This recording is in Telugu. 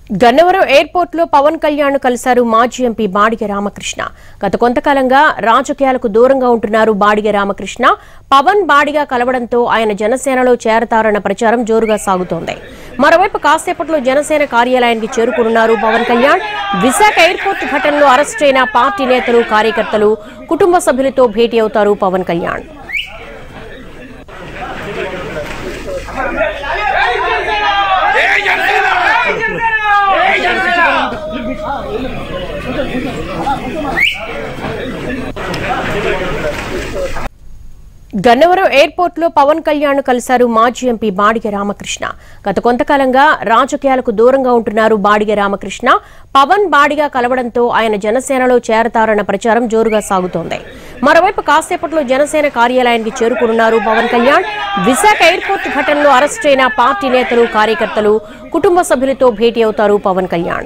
గన్నవరం ఎయిర్పోర్ట్ లో పవన్ కళ్యాణ్ కలిశారు మాజీ ఎంపీ బాడిగ రామకృష్ణ గత కొంతకాలంగా రాజకీయాలకు దూరంగా ఉంటున్నారు బాడిగ రామకృష్ణ పవన్ బాడిగా కలవడంతో ఆయన జనసేనలో చేరతారన్న ప్రచారం జోరుగా సాగుతోంది మరోవైపు కాసేపట్లో జనసేన కార్యాలయానికి చేరుకున్నారు పవన్ కళ్యాణ్ విశాఖ ఎయిర్పోర్ట్ ఘటనలో అరెస్టైన పార్టీ నేతలు కార్యకర్తలు కుటుంబ సభ్యులతో భేటీ అవుతారు పవన్ కళ్యాణ్ గన్నవరం ఎయిర్పోర్ట్ లో పవన్ కళ్యాణ్ కలిశారు మాజీ ఎంపీ బాడిగ రామకృష్ణ గత కొంతకాలంగా రాజకీయాలకు దూరంగా ఉంటున్నారు బాడిగ రామకృష్ణ పవన్ బాడిగా కలవడంతో ఆయన జనసేనలో చేరతారన్న ప్రచారం జోరుగా సాగుతోంది మరోవైపు కాసేపట్లో జనసేన కార్యాలయానికి చేరుకున్నారు పవన్ కళ్యాణ్ విశాఖ ఎయిర్పోర్ట్ ఘటనలో అరెస్టైన పార్టీ నేతలు కార్యకర్తలు కుటుంబ సభ్యులతో భేటీ అవుతారు పవన్ కళ్యాణ్